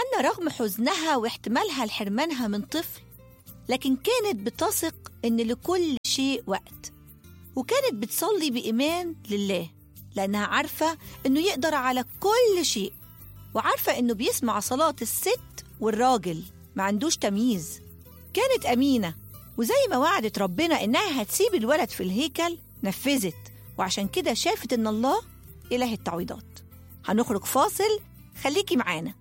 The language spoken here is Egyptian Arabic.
حنا رغم حزنها واحتمالها لحرمانها من طفل لكن كانت بتثق إن لكل شيء وقت وكانت بتصلي بإيمان لله لأنها عارفة إنه يقدر على كل شيء وعارفة إنه بيسمع صلاة الست والراجل ما عندوش تمييز كانت أمينة وزي ما وعدت ربنا إنها هتسيب الولد في الهيكل نفذت وعشان كده شافت إن الله إله التعويضات هنخرج فاصل خليكي معانا